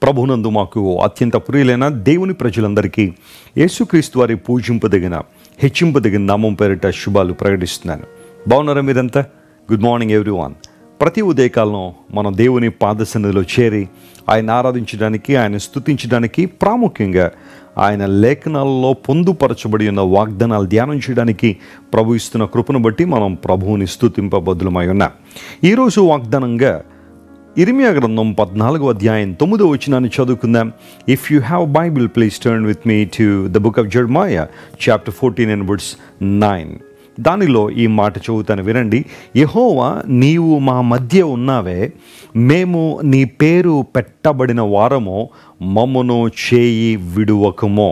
ప్రభునందు మాకు అత్యంత ప్రియులైన దేవుని ప్రజలందరికీ యేసుక్రీస్తు వారి పూజింపదగిన హెచ్చింపదగిన నామం పేరిట శుభాలు ప్రకటిస్తున్నాను బాగున్నారా మీరంతా గుడ్ మార్నింగ్ ఎవ్రీవాన్ ప్రతి ఉదయకాలం మనం దేవుని పాదసన్నిధిలో చేరి ఆయన ఆరాధించడానికి ఆయన స్తుతించడానికి ప్రాముఖ్యంగా ఆయన లేఖనాలలో పొందుపరచబడి ఉన్న వాగ్దానాలు ధ్యానం చేయడానికి ప్రభు ఇస్తున్న కృపను బట్టి మనం ప్రభువుని స్తుతింపబద్దులమై ఉన్నాం ఈరోజు వాగ్దానంగా ఇరిమియా గ్రంథం పద్నాలుగో అధ్యాయం తొమ్మిదో వచనాన్ని చదువుకుందాం if you have Bible please turn with me to the book of Jeremiah chapter fourteen and words nine దానిలో ఈ మాట చదువుతాను వినండి యహోవా నీవు మా మధ్య ఉన్నావే మేము నీ పేరు పెట్టబడిన వారమో మమ్మను చేయి విడువకమో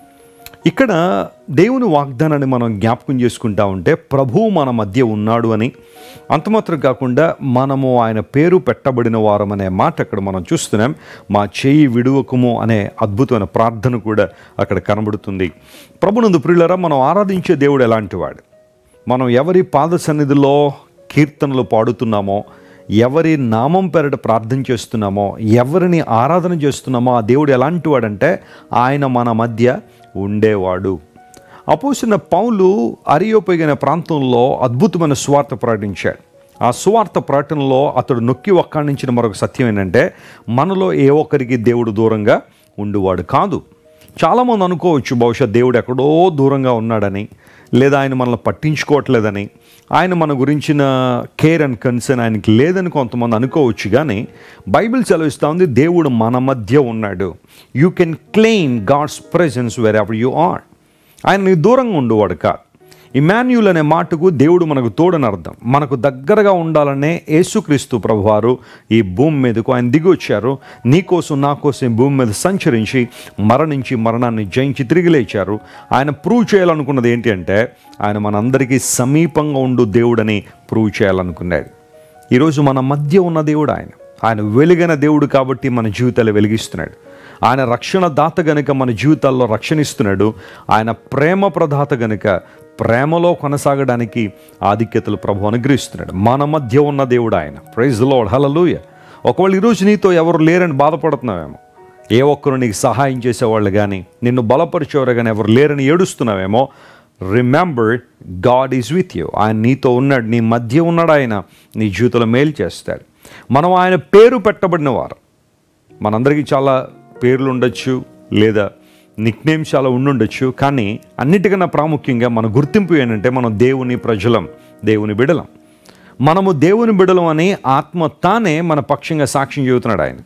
ఇక్కడ దేవుని వాగ్దానాన్ని మనం జ్ఞాపకం చేసుకుంటా ఉంటే ప్రభువు మన మధ్య ఉన్నాడు అని అంతమాత్రం కాకుండా మనము ఆయన పేరు పెట్టబడిన వారం అనే మాట అక్కడ మనం చూస్తున్నాం మా చేయి విడువకము అనే అద్భుతమైన ప్రార్థన కూడా అక్కడ కనబడుతుంది ప్రభునందు ప్రియులరా మనం ఆరాధించే దేవుడు ఎలాంటివాడు మనం ఎవరి పాద సన్నిధిలో కీర్తనలు పాడుతున్నామో ఎవరి నామం పేరట ప్రార్థన చేస్తున్నామో ఎవరిని ఆరాధన చేస్తున్నామో ఆ దేవుడు ఎలాంటి వాడంటే ఆయన మన మధ్య ఉండేవాడు అపోసిన పౌలు అరియోపగిన ప్రాంతంలో అద్భుతమైన స్వార్థ ప్రకటించాడు ఆ సువార్త ప్రకటనలో అతడు నొక్కి ఒక్కాణించిన మరొక సత్యం ఏంటంటే మనలో ఏ ఒక్కరికి దేవుడు దూరంగా ఉండువాడు కాదు చాలామంది అనుకోవచ్చు బహుశా దేవుడు ఎక్కడో దూరంగా ఉన్నాడని లేదా ఆయన మనల్ని పట్టించుకోవట్లేదని ఆయన మన గురించిన కేర్ అండ్ కన్సర్న్ ఆయనకి లేదని కొంతమంది అనుకోవచ్చు కానీ బైబిల్ సెలవిస్తూ ఉంది దేవుడు మన మధ్య ఉన్నాడు you can claim God's presence wherever you are ఆయన నీకు దూరంగా ఉండేవాడు కాదు ఇమాన్యుల్ అనే మాటకు దేవుడు మనకు తోడని అర్థం మనకు దగ్గరగా ఉండాలనే యేసుక్రీస్తు ప్రభువారు ఈ భూమి మీదకు ఆయన దిగి వచ్చారు నీకోసం నా కోసం ఈ భూమి మీద సంచరించి మరణించి మరణాన్ని జయించి తిరిగి లేచారు ఆయన ప్రూవ్ చేయాలనుకున్నది ఏంటి అంటే ఆయన మనందరికీ సమీపంగా ఉండు దేవుడని ప్రూవ్ చేయాలనుకున్నాడు ఈరోజు మన మధ్య ఉన్న దేవుడు ఆయన ఆయన వెలుగైన దేవుడు కాబట్టి మన జీవితాలు వెలిగిస్తున్నాడు ఆయన రక్షణ దాత గనుక మన జీవితాల్లో రక్షణ ఇస్తున్నాడు ఆయన ప్రేమ ప్రదాత గనుక ప్రేమలో కొనసాగడానికి ఆధిక్యతలు ప్రభు అనుగ్రహిస్తున్నాడు మన మధ్య ఉన్న దేవుడు ఆయన ప్రైజ్ లోడ్ హలలుయ ఒకవేళ ఈరోజు నీతో ఎవరు లేరని బాధపడుతున్నావేమో ఏ ఒక్కరు నీకు సహాయం చేసేవాళ్ళు కానీ నిన్ను బలపరిచేవారు కానీ ఎవరు లేరని ఏడుస్తున్నావేమో remember God is with you ఆయన నీతో ఉన్నాడు నీ మధ్య ఉన్నాడు ఆయన నీ జీవితంలో మేలు చేస్తాడు మనం ఆయన పేరు పెట్టబడిన వారు మనందరికీ చాలా పేర్లు ఉండొచ్చు లేదా నిక్ నేమ్స్ చాలా ఉండుండొచ్చు కానీ అన్నిటికన్నా ప్రాముఖ్యంగా మన గుర్తింపు ఏంటంటే మనం దేవుని ప్రజలం దేవుని బిడలం మనము దేవుని బిడలం అని ఆత్మ తానే మన పక్షంగా సాక్ష్యం చెబుతున్నాడు ఆయన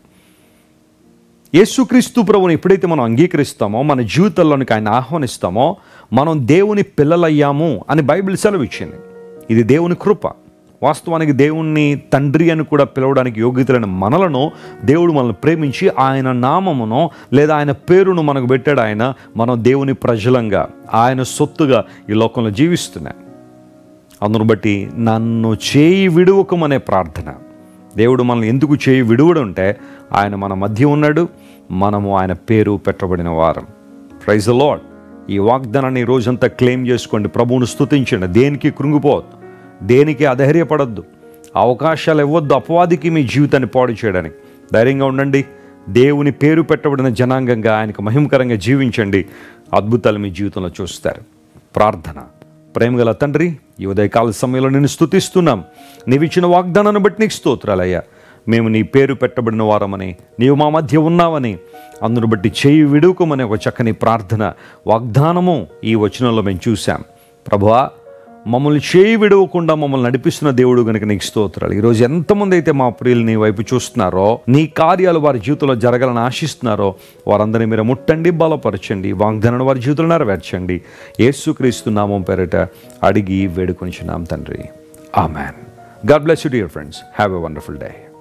యేసుక్రీస్తు ప్రభుని ఎప్పుడైతే మనం అంగీకరిస్తామో మన జీవితంలోనికి ఆయన ఆహ్వానిస్తామో మనం దేవుని పిల్లలయ్యాము అని బైబిల్ సెలవు ఇచ్చింది ఇది దేవుని కృప వాస్తవానికి దేవుణ్ణి తండ్రి అని కూడా పిలవడానికి యోగ్యతలైన మనలను దేవుడు మనల్ని ప్రేమించి ఆయన నామమును లేదా ఆయన పేరును మనకు పెట్టాడు ఆయన మనం దేవుని ప్రజలంగా ఆయన సొత్తుగా ఈ లోకంలో జీవిస్తున్నాం అందును బట్టి నన్ను చేయి విడువకమనే ప్రార్థన దేవుడు మనల్ని ఎందుకు చేయి విడువడం అంటే ఆయన మన మధ్య ఉన్నాడు మనము ఆయన పేరు పెట్టబడిన వారం ప్రైజ్ లాడ్ ఈ వాగ్దానాన్ని ఈ రోజంతా క్లెయిమ్ చేసుకోండి ప్రభువును స్తుతించండి దేనికి కృంగిపోవద్దు దేనికి అధైర్యపడద్దు అవకాశాలు ఇవ్వద్దు అపవాదికి మీ జీవితాన్ని పాడు చేయడానికి ధైర్యంగా ఉండండి దేవుని పేరు పెట్టబడిన జనాంగంగా ఆయనకు మహిమకరంగా జీవించండి అద్భుతాలు మీ జీవితంలో చూస్తారు ప్రార్థన ప్రేమగల తండ్రి ఈ ఉదయకాల సమయంలో నేను స్తుతిస్తున్నాం నీవిచ్చిన వాగ్దానాన్ని బట్టి నీకు స్తోత్రాలయ్యా మేము నీ పేరు పెట్టబడిన వారమని నీవు మా మధ్య ఉన్నావని అందును బట్టి చేయి విడుకోమని ఒక చక్కని ప్రార్థన వాగ్దానము ఈ వచనంలో మేము చూసాం ప్రభువా మమ్మల్ని చేయి విడవకుండా మమ్మల్ని నడిపిస్తున్న దేవుడు కనుక నీకు స్తోత్రాలు ఈరోజు ఎంతమంది అయితే మా ప్రియులు నీ వైపు చూస్తున్నారో నీ కార్యాలు వారి జీవితంలో జరగాలని ఆశిస్తున్నారో వారందరినీ మీరు ముట్టండి బలపరచండి వాగ్దానాన్ని వారి జీవితంలో నెరవేర్చండి యేసుక్రీస్తు నామం పేరిట అడిగి వేడుకొనిచున్నాం తండ్రి amen God bless you dear friends have a wonderful day